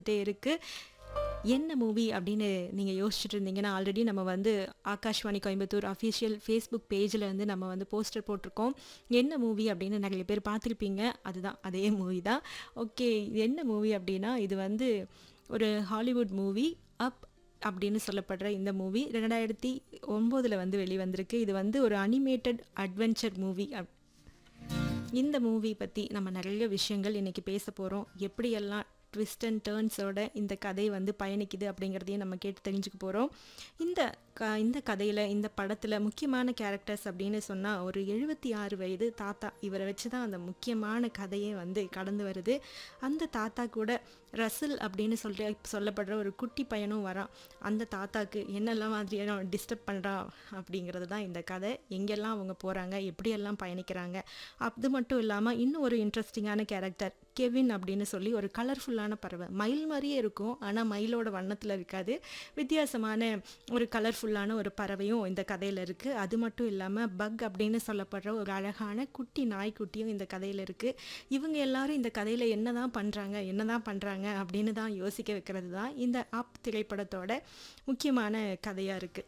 வந்துட்டே இருக்கு. என்ன மூவி அப்படின்னு நீங்க யோசிச்சுட்டு இருந்தீங்கன்னா, ஆல்ரெடி நம்ம வந்து ஆகாஷ்வாணி கோயம்புத்தூர் அஃபிஷியல் ஃபேஸ்புக் பேஜ்ல வந்து நம்ம வந்து போஸ்டர் போட்டிருக்கோம். என்ன மூவி அப்படின்னு நெறைய பேர் பார்த்துருப்பீங்க. அதுதான் அதே மூவி தான். ஓகே. இது என்ன மூவி அப்படின்னா, இது வந்து ஒரு ஹாலிவுட் மூவி அப் அப்படின்னு சொல்லப்படுற இந்த மூவி 2009ல வந்து வெளிவந்திருக்கு. இது வந்து ஒரு அனிமேட்டட் அட்வென்ச்சர் மூவி அப் இந்த மூவி பத்தி நம்ம நெறைய விஷயங்கள் இன்னைக்கு பேச போறோம். எப்படியெல்லாம் ட்விஸ்ட் அண்ட் டர்ன்ஸோட இந்த கதை வந்து பயணிக்குது அப்படிங்கிறதையும் நம்ம கேட்டு தெரிஞ்சுக்க போறோம். இந்த க இந்த கதையில, இந்த படத்துல முக்கியமான கேரக்டர்ஸ் அப்படின்னு சொன்னா, ஒரு 76 வயது தாத்தா. இவர வச்சு தான் அந்த முக்கியமான கதையே வந்து கடந்து வருது. அந்த தாத்தா கூட ரசில் அப்படின்னு சொல்ற சொல்லப்படுற ஒரு குட்டி பையனும் வரான். அந்த தாத்தாக்கு என்னெல்லாம் மாதிரியான டிஸ்டர்ப் பண்றான் அப்படிங்கிறது தான் இந்த கதை. எங்கெல்லாம் அவங்க போறாங்க, எப்படியெல்லாம் பயணிக்கிறாங்க. அது மட்டும் இல்லாம இன்னும் ஒரு இன்ட்ரெஸ்டிங்கான கேரக்டர் கெவின் அப்படின்னு சொல்லி ஒரு கலர்ஃபுல்லான பறவை. மயில் மாரியே இருக்கும். ஆனா மயிலோட வண்ணத்துல இருக்காது. வித்தியாசமான ஒரு கலர்ஃபுல்லான ஒரு பறவையும் இந்த கதையில இருக்கு. அது மட்டும் இல்லாம பக் அப்படின்னு சொல்லப்படுற ஒரு அழகான குட்டி நாய்க்குட்டியும் இந்த கதையில இருக்கு. இவங்க எல்லாரும் இந்த கதையில என்னதான் பண்றாங்க, என்னதான் பண்றாங்க அப்படின்னு தான் யோசிக்க வைக்கிறது தான் இந்த அப் திரைப்படத்தோட முக்கியமான கதையா இருக்கு.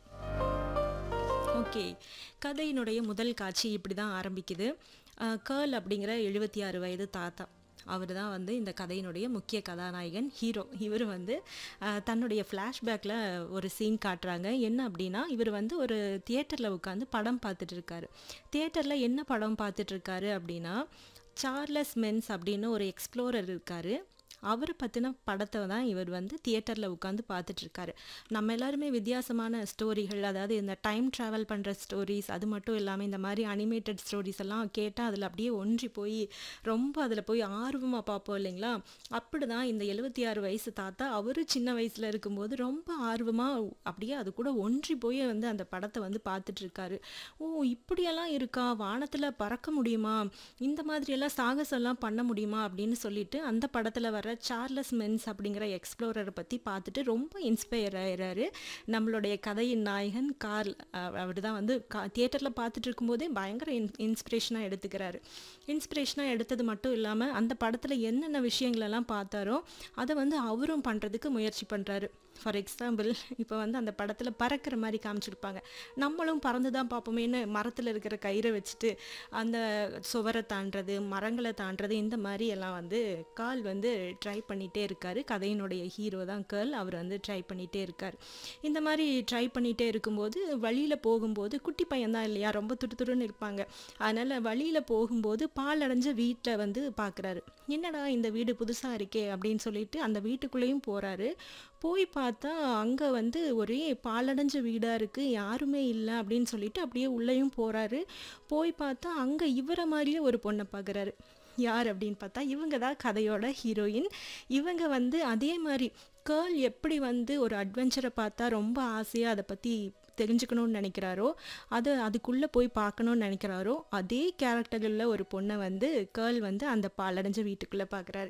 ஓகே. கதையினுடைய முதல் காட்சி இப்படி தான் ஆரம்பிக்குது. அ கர்ல் அப்படிங்கிற 76 வயது தாத்தா. அவரு தான் வந்து இந்த கதையினுடைய முக்கிய கதாநாயகன், ஹீரோ. இவரு வந்து அ தன்னுடைய ஃப்ளாஷ்பேக்ல ஒரு சீன் காட்டுறாங்க. என்ன அப்படின்னா, இவரு வந்து ஒரு தியேட்டர்ல உட்காந்து படம் பார்த்துட்டு இருக்காரு. தியேட்டர்ல என்ன படம் பார்த்துட்டு இருக்காரு அப்படின்னா, சார்லஸ் மென்ஸ் அப்படின்னு ஒரு எக்ஸ்ப்ளோரர் இருக்காரு. அவர பத்தின படத்த தான் இவர் வந்து தியேட்டர்ல உட்காந்து பார்த்துட்டு இருக்காரு. நம்ம எல்லாருமே வித்தியாசமான ஸ்டோரிகள், அதாவது இந்த டைம் டிராவல் பண்ற ஸ்டோரீஸ், அது மட்டும் இல்லாம இந்த மாரி அனிமேட்டட் ஸ்டோரீஸ் எல்லாம் கேட்டா அதுல அப்படியே ஒன்றி போய் ரொம்ப அதுல போய் ஆர்வமா பார்ப்போம் இல்லைங்களா? அப்படிதான் இந்த 76 வயசு தாத்தா அவரு சின்ன வயசுல இருக்கும்போது ரொம்ப ஆர்வமா அப்படியே அது கூட ஒன்றி போய் வந்து அந்த படத்த வந்து பார்த்துட்டு இருக்காரு. ஓ! இப்படியெல்லாம் இருக்கா? வானத்துல பறக்க முடியுமா? இந்த மாதிரியெல்லாம் சாகசம்லாம் பண்ண முடியுமா? அப்படின்னு சொல்லிட்டு அந்த படத்துல வர சார்லஸ் மென்ஸ் அப்படிங்கிற எக்ஸ்ப்ளோரர பத்தி பார்த்துட்டு ரொம்ப இன்ஸ்பயர் ஆயிறாரு. நம்மளுடைய கதையின் நாயகன் கார்ல். அ அவரு தான் வந்து க தியேட்டர்ல பார்த்துட்டு இருக்கும்போதே பயங்கர இன் இன்ஸ்பிரேஷனா எடுத்துக்கிறாரு. இன்ஸ்பிரேஷனா எடுத்தது மட்டும் இல்லாம, அந்த படத்துல என்னென்ன விஷயங்களெல்லாம் பார்த்தாரோ, அத வந்து அவரும் பண்றதுக்கு முயற்சி பண்றாரு. ஃபார் எக்ஸாம்பிள் இப்ப வந்து அந்த படத்துல பறக்கிற மாரி காமிச்சிருப்பாங்க. நம்மளும் பறந்து தான் பார்ப்போமேன்னு மரத்துல இருக்கிற கயிற வச்சுட்டு, அந்த சுவர தாண்டுறது, மரங்கள தாண்டுறது இந்த மாரி எல்லாம் வந்து கார்ல் வந்து ட்ரை பண்ணிட்டே இருக்காரு. கதையினுடைய ஹீரோ தான் கர்ல். அவரு வந்து ட்ரை பண்ணிட்டே இருக்காரு. இந்த மாரி ட்ரை பண்ணிட்டே இருக்கும்போது, வழியில போகும்போது குட்டி பையன் தான் இல்லையா? ரொம்ப துருதுருன்னு இருப்பாங்க. அதனால வழியில போகும்போது பாழடைஞ்ச வீட்ல வந்து பார்க்குறாரு. என்னடா இந்த வீடு புதுசா இருக்கே! அப்படின்னு சொல்லிட்டு அந்த வீட்டுக்குள்ளேயும் போறாரு. போய் பார்த்தா, அங்க வந்து ஒரே பாழடைஞ்ச வீடா இருக்கு. யாருமே இல்ல அப்படின்னு சொல்லிட்டு அப்படியே உள்ளேயும் போறாரு. போய் பார்த்தா, அங்க இவர மாரியே ஒரு பொண்ண பார்க்குறாரு. யார் அப்படின்னு பார்த்தா, இவங்க தான் கதையோட ஹீரோயின். இவங்க வந்து அதே மாரி கர்ல் எப்படி வந்து ஒரு அட்வென்ச்சர பார்த்தா ரொம்ப ஆசையா அத பத்தி தெரிஞ்சுக்கணும்னு நெனைக்கிறாரோ, அத அதுக்குள்ள போய் பார்க்கணும்னு நெனைக்கிறாரோ, அதே கேரக்டர் உள்ள ஒரு பொண்ண வந்து கர்ல் வந்து அந்த பாழடைஞ்ச வீட்டுக்குள்ள பார்க்குறாரு.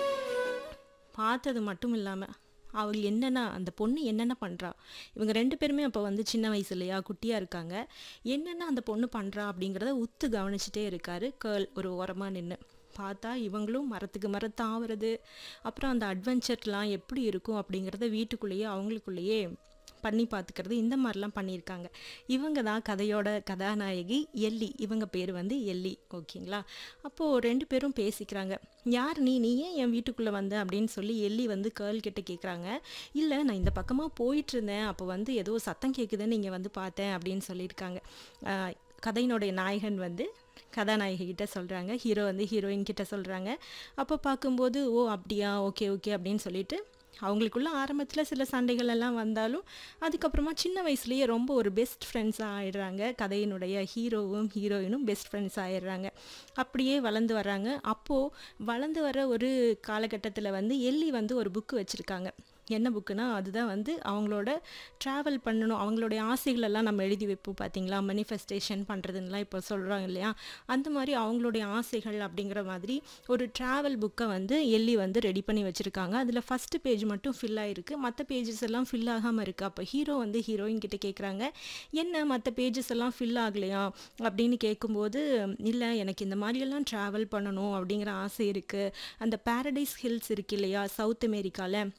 பார்த்தது மட்டும் இல்லாம, அவள் என்னென்ன அந்த பொண்ணு என்னென்ன பண்றா? இவங்க 2 பேருமே அப்ப வந்து சின்ன வயசு இல்லையா? குட்டியா இருக்காங்க. என்னென்ன அந்த பொண்ணு பண்றா? அப்படிங்கிறத உத்து கவனிச்சுட்டே இருக்காரு கர்ல் ஒரு ஓரமா நின்னு. பார்த்தா இவங்களும் மரத்துக்கு மரம் தாவுறது, அப்புறம் அந்த அட்வென்ச்சர்லாம் எப்படி இருக்கும் அப்படிங்கிறத வீட்டுக்குள்ளேயே அவங்களுக்குள்ளேயே பண்ணி பார்த்துக்கிறது, இந்த மாரிலாம் பண்ணியிருக்காங்க. இவங்க தான் கதையோட கதாநாயகி எல்லி. இவங்க பேரு வந்து எல்லி. ஓகேங்களா? அப்போ 2 பேரும் பேசிக்கிறாங்க. "யார் நீ? நீ ஏன் என் வீட்டுக்குள்ள வந்த?" அப்படின்னு சொல்லி எல்லி வந்து கர்ல் கிட்ட கேட்குறாங்க. "இல்ல நான் இந்த பக்கமா போயிட்டுருந்தேன். அப்போ வந்து ஏதோ சத்தம் கேட்குதுன்னு இங்க வந்து பார்த்தேன்." அப்படின்னு சொல்லியிருக்காங்க. அ கதையினுடைய நாயகன் வந்து கதாநாயகி கிட்ட சொல்றாங்க. ஹீரோ வந்து ஹீரோயின் கிட்ட சொல்றாங்க. அப்போ பார்க்கும்போது, "ஓ! அப்படியா? Okay, okay." அப்படின்னு சொல்லிட்டு அவங்களுக்குள்ள ஆரம்பத்துல சில சண்டைகள் எல்லாம் வந்தாலும், அதுக்கப்புறமா சின்ன வயசுலயே ரொம்ப ஒரு பெஸ்ட் ஃப்ரெண்ட்ஸா ஆயிடுறாங்க. கதையினுடைய ஹீரோவும், ஹீரோயினும் பெஸ்ட் ஃப்ரெண்ட்ஸ் ஆயிடுறாங்க. அப்படியே வளர்ந்து வர்றாங்க. அப்போ வளர்ந்து வர ஒரு காலகட்டத்துல வந்து எல்லி வந்து ஒரு புக் வச்சிருக்காங்க. என்ன புக்குனா அதுதான் வந்து அவங்களோட ட்ராவல் பண்ணணும் அவங்களுடைய ஆசைகளெல்லாம் நம்ம எழுதி வைப்போம் பார்த்தீங்களா மேனிஃபெஸ்டேஷன் பண்ணுறதுன்னெலாம் இப்போ சொல்கிறாங்க இல்லையா அந்த மாதிரி அவங்களுடைய ஆசைகள் அப்படிங்கிற மாதிரி ஒரு ட்ராவல் புக்கை வந்து எல்லி வந்து ரெடி பண்ணி வச்சுருக்காங்க அதில் ஃபஸ்ட்டு பேஜ் மட்டும் ஃபில் ஆகிருக்கு மற்ற பேஜஸ் எல்லாம் ஃபில் ஆகாமல் இருக்குது அப்போ ஹீரோ வந்து ஹீரோயின் கிட்ட கேட்குறாங்க என்ன மற்ற பேஜஸ் எல்லாம் ஃபில் ஆகலையா அப்படின்னு கேட்கும்போது இல்லை எனக்கு இந்த மாதிரியெல்லாம் ட்ராவல் பண்ணணும் அப்படிங்கிற ஆசை இருக்குது அந்த பாரடைஸ் ஹில்ஸ் இருக்கு இல்லையா சவுத் அமெரிக்காவில்